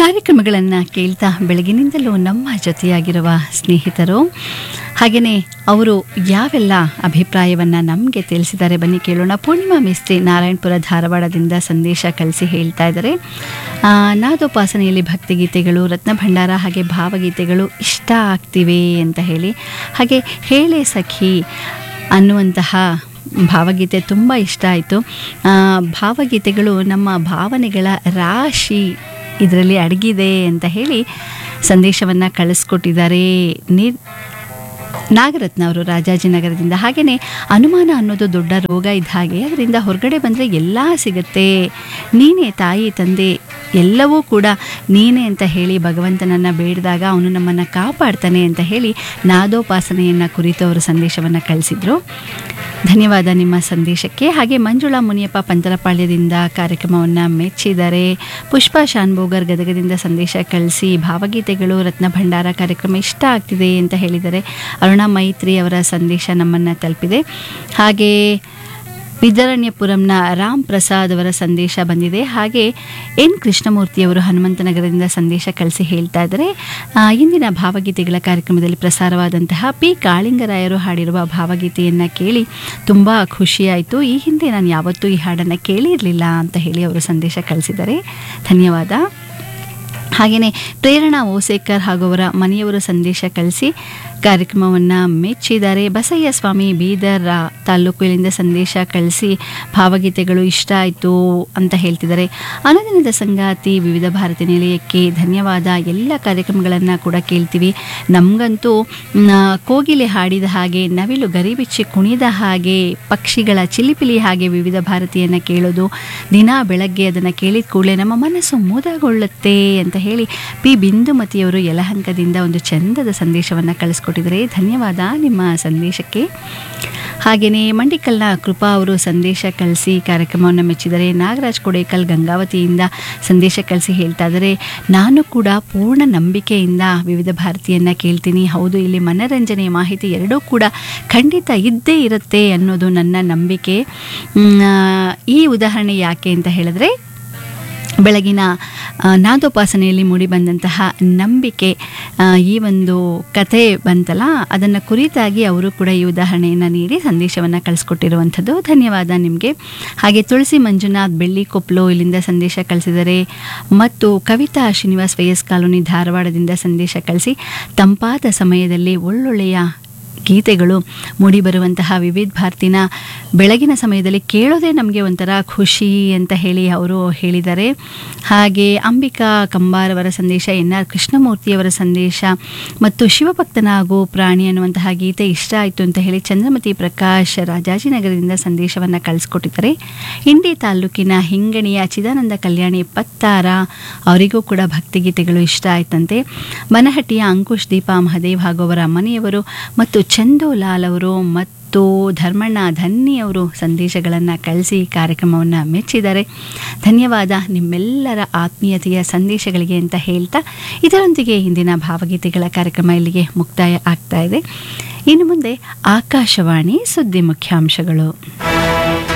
ಕಾರ್ಯಕ್ರಮಗಳನ್ನು ಕೇಳ್ತಾ ಬೆಳಗಿನಿಂದಲೂ ನಮ್ಮ ಜೊತೆಯಾಗಿರುವ ಸ್ನೇಹಿತರು ಹಾಗೆಯೇ ಅವರು ಯಾವೆಲ್ಲ ಅಭಿಪ್ರಾಯವನ್ನು ನಮಗೆ ತಿಳಿಸಿದ್ದಾರೆ ಬನ್ನಿ ಕೇಳೋಣ ಪೂರ್ಣಿಮಾ ಮಿಸ್ತ್ರಿ ನಾರಾಯಣಪುರ ಧಾರವಾಡದಿಂದ ಸಂದೇಶ ಕಳಿಸಿ ಹೇಳ್ತಾ ಇದ್ದಾರೆ ಆ, ನಾದೋಪಾಸನೆಯಲ್ಲಿ ಭಕ್ತಿಗೀತೆಗಳು ರತ್ನ ಭಂಡಾರ ಹಾಗೆ ಭಾವಗೀತೆಗಳು ಇಷ್ಟ ಆಗ್ತಿವೆ ಅಂತ ಹೇಳಿ ಹಾಗೆ ಹೇಳೆ ಸಖಿ ಅನ್ನುವಂತಹ ಭಾವಗೀತೆ ತುಂಬ ಇಷ್ಟ ಆಯಿತು ಭಾವಗೀತೆಗಳು ನಮ್ಮ ಭಾವನೆಗಳ ರಾಶಿ ಇದರಲ್ಲಿ ಅಡಗಿದೆ ಅಂತ ಹೇಳಿ ಸಂದೇಶವನ್ನು ಕಳಿಸ್ಕೊಟ್ಟಿದ್ದಾರೆ ನೀರ್ ನಾಗರತ್ನ ಅವರು ರಾಜಾಜಿನಗರದಿಂದ ಹಾಗೆಯೇ ಅನುಮಾನ ಅನ್ನೋದು ದೊಡ್ಡ ರೋಗ ಇದ್ದ ಹಾಗೆ ಅದರಿಂದ ಹೊರಗಡೆ ಬಂದರೆ ಎಲ್ಲ ಸಿಗುತ್ತೆ ನೀನೇ ತಾಯಿ ತಂದೆ ಎಲ್ಲವೂ ಕೂಡ ನೀನೇ ಅಂತ ಹೇಳಿ ಭಗವಂತನನ್ನು ಬೇಡಿದಾಗ ಅವನು ನಮ್ಮನ್ನು ಕಾಪಾಡ್ತಾನೆ ಅಂತ ಹೇಳಿ ನಾದೋಪಾಸನೆಯನ್ನು ಕುರಿತು ಅವರು ಸಂದೇಶವನ್ನು ಕಳಿಸಿದರು ಧನ್ಯವಾದ ನಿಮ್ಮ ಸಂದೇಶಕ್ಕೆ ಹಾಗೆ ಮಂಜುಳಾ ಮುನಿಯಪ್ಪ ಪಂತಲಪಾಳ್ಯದಿಂದ ಕಾರ್ಯಕ್ರಮವನ್ನು ಮೆಚ್ಚಿದ್ದಾರೆ ಪುಷ್ಪಾ ಶಾನ್ಭೋಗರ್ ಗದಗದಿಂದ ಸಂದೇಶ ಕಳಿಸಿ ಭಾವಗೀತೆಗಳು ರತ್ನ ಭಂಡಾರ ಕಾರ್ಯಕ್ರಮ ಇಷ್ಟ ಆಗ್ತಿದೆ ಅಂತ ಹೇಳಿದ್ದಾರೆ ಅರುಣಾ ಮೈತ್ರಿ ಅವರ ಸಂದೇಶ ನಮ್ಮನ್ನು ತಲುಪಿದೆ ಹಾಗೆ ವಿದ್ಯಾರಣ್ಯಪುರಂನ ರಾಮ್ ಪ್ರಸಾದ್ ಅವರ ಸಂದೇಶ ಬಂದಿದೆ ಹಾಗೆ ಎನ್ ಕೃಷ್ಣಮೂರ್ತಿಯವರು ಹನುಮಂತನಗರದಿಂದ ಸಂದೇಶ ಕಳಿಸಿ ಹೇಳ್ತಾ ಇದ್ದಾರೆ ಆ, ಇಂದಿನ ಭಾವಗೀತೆಗಳ ಕಾರ್ಯಕ್ರಮದಲ್ಲಿ ಪ್ರಸಾರವಾದಂತಹ ಪಿ ಕಾಳಿಂಗರಾಯರು ಹಾಡಿರುವ ಭಾವಗೀತೆಯನ್ನು ಕೇಳಿ ತುಂಬ ಖುಷಿಯಾಯಿತು ಈ ಹಿಂದೆ ನಾನು ಯಾವತ್ತೂ ಈ ಹಾಡನ್ನು ಕೇಳಿರಲಿಲ್ಲ ಅಂತ ಹೇಳಿ ಅವರು ಸಂದೇಶ ಕಳಿಸಿದ್ದಾರೆ ಧನ್ಯವಾದ ಹಾಗೆಯೇ ಪ್ರೇರಣಾ ಓಸೇಕರ್ ಹಾಗೂ ಅವರ ಮನೆಯವರು ಸಂದೇಶ ಕಳಿಸಿ ಕಾರ್ಯಕ್ರಮವನ್ನು ಮೆಚ್ಚಿದ್ದಾರೆ ಬಸಯ್ಯ ಸ್ವಾಮಿ ಬೀದರ್ ಆ, ತಾಲೂಕು ಇಲ್ಲಿಂದ ಸಂದೇಶ ಕಳಿಸಿ ಭಾವಗೀತೆಗಳು ಇಷ್ಟ ಆಯಿತು ಅಂತ ಹೇಳ್ತಿದ್ದಾರೆ ಅನುದಿನದ ಸಂಗಾತಿ ವಿವಿಧ ಭಾರತಿ ನಿಲಯಕ್ಕೆ ಧನ್ಯವಾದ ಎಲ್ಲ ಕಾರ್ಯಕ್ರಮಗಳನ್ನು ಕೂಡ ಕೇಳ್ತೀವಿ ನಮಗಂತೂ ಮ್, ಕೋಗಿಲೆ ಹಾಡಿದ ಹಾಗೆ ನವಿಲು ಗರಿಬಿಚ್ಚಿ ಕುಣಿದ ಹಾಗೆ ಪಕ್ಷಿಗಳ ಚಿಲಿಪಿಲಿ ಹಾಗೆ ವಿವಿಧ ಭಾರತಿಯನ್ನು ಕೇಳೋದು ದಿನ ಬೆಳಗ್ಗೆ ಅದನ್ನು ಕೇಳಿದ ಕೂಡಲೇ ನಮ್ಮ ಮನಸ್ಸು ಮುದಗೊಳ್ಳುತ್ತೆ ಅಂತ ಹೇಳಿ ಪಿ ಬಿಂದುಮತಿಯವರು ಯಲಹಂಕದಿಂದ ಒಂದು ಚಂದದ ಸಂದೇಶವನ್ನು ಕಳಿಸ್ಕೊಟ್ಟಿದ್ದಾರೆ ಧನ್ಯವಾದ ನಿಮ್ಮ ಸಂದೇಶಕ್ಕೆ ಹಾಗೆಯೇ ಮಂಡಿಕಲ್ನ ಕೃಪಾ ಅವರು ಸಂದೇಶ ಕಳಿಸಿ ಕಾರ್ಯಕ್ರಮವನ್ನು ಮೆಚ್ಚಿದರೆ ನಾಗರಾಜ್ ಕೊಡೇಕಲ್ ಗಂಗಾವತಿಯಿಂದ ಸಂದೇಶ ಕಳಿಸಿ ಹೇಳ್ತಾ ಇದ್ದಾರೆ ನಾನು ಕೂಡ ಪೂರ್ಣ ನಂಬಿಕೆಯಿಂದ ವಿವಿಧ ಭಾರತಿಯನ್ನು ಕೇಳ್ತೀನಿ ಹೌದು ಇಲ್ಲಿ ಮನರಂಜನೆ ಮಾಹಿತಿ ಎರಡೂ ಕೂಡ ಖಂಡಿತ ಇದ್ದೇ ಇರುತ್ತೆ ಅನ್ನೋದು ನನ್ನ ನಂಬಿಕೆ ಮ್, ಆ, ಈ ಉದಾಹರಣೆ ಯಾಕೆ ಅಂತ ಹೇಳಿದ್ರೆ ಬೆಳಗಿನ ಆ, ನಾದೋಪಾಸನೆಯಲ್ಲಿ ಮೂಡಿಬಂದಂತಹ ನಂಬಿಕೆ ಆ, ಈ ಒಂದು ಕತೆ ಬಂತಲ್ಲ ಅದನ್ನು ಕುರಿತಾಗಿ ಅವರು ಕೂಡ ಈ ಉದಾಹರಣೆಯನ್ನು ನೀಡಿ ಸಂದೇಶವನ್ನು ಕಳಿಸ್ಕೊಟ್ಟಿರುವಂಥದ್ದು ಧನ್ಯವಾದ ನಿಮಗೆ ಹಾಗೆ ತುಳಸಿ ಮಂಜುನಾಥ್ ಬೆಳ್ಳಿಕೊಪ್ಲು ಇಲ್ಲಿಂದ ಸಂದೇಶ ಕಳಿಸಿದರೆ ಮತ್ತು ಕವಿತಾ ಶ್ರೀನಿವಾಸ್ ವೈಎಸ್ ಕಾಲೋನಿ ಧಾರವಾಡದಿಂದ ಸಂದೇಶ ಕಳಿಸಿ ತಂಪಾದ ಸಮಯದಲ್ಲಿ ಒಳ್ಳೊಳ್ಳೆಯ ಗೀತೆಗಳು ಮೂಡಿಬರುವಂತಹ ವಿವಿಧ ಭಾರತಿನ ಬೆಳಗಿನ ಸಮಯದಲ್ಲಿ ಕೇಳೋದೇ ನಮಗೆ ಒಂಥರ ಖುಷಿ ಅಂತ ಹೇಳಿ ಅವರು ಹೇಳಿದ್ದಾರೆ ಹಾಗೆ ಅಂಬಿಕಾ ಕಂಬಾರವರ ಸಂದೇಶ ಎನ್ ಆರ್ ಕೃಷ್ಣಮೂರ್ತಿಯವರ ಸಂದೇಶ ಮತ್ತು ಶಿವಭಕ್ತನಾಗು ಪ್ರಾಣಿ ಅನ್ನುವಂತಹ ಗೀತೆ ಇಷ್ಟ ಆಯಿತು ಅಂತ ಹೇಳಿ ಚಂದ್ರಮತಿ ಪ್ರಕಾಶ್ ರಾಜಾಜಿನಗರದಿಂದ ಸಂದೇಶವನ್ನು ಕಳಿಸ್ಕೊಟ್ಟಿದ್ದಾರೆ ಇಂಡಿ ತಾಲೂಕಿನ ಹಿಂಗಣಿಯ ಚಿದಾನಂದ ಕಲ್ಯಾಣಿ ಪತ್ತಾರ ಅವರಿಗೂ ಕೂಡ ಭಕ್ತಿಗೀತೆಗಳು ಇಷ್ಟ ಆಯ್ತಂತೆ ಬನಹಟ್ಟಿಯ ಅಂಕುಶ್ ದೀಪಾ ಮಹದೇವ್ ಹಾಗೂ ಅವರ ಮನೆಯವರು ಮತ್ತು ಚಂದೋಲಾಲ್ ಅವರು ಮತ್ತು ಧರ್ಮಣ್ಣ ಧನ್ನಿ ಅವರು ಸಂದೇಶಗಳನ್ನು ಕಳಿಸಿ ಕಾರ್ಯಕ್ರಮವನ್ನು ಮೆಚ್ಚಿದ್ದಾರೆ ಧನ್ಯವಾದ ನಿಮ್ಮೆಲ್ಲರ ಆತ್ಮೀಯತೆಯ ಸಂದೇಶಗಳಿಗೆ ಅಂತ ಹೇಳ್ತಾ ಇದರೊಂದಿಗೆ ಇಂದಿನ ಭಾವಗೀತೆಗಳ ಕಾರ್ಯಕ್ರಮ ಇಲ್ಲಿಗೆ ಮುಕ್ತಾಯ ಆಗ್ತಾ ಇದೆ ಇನ್ನು ಮುಂದೆ ಆಕಾಶವಾಣಿ ಸುದ್ದಿ ಮುಖ್ಯಾಂಶಗಳು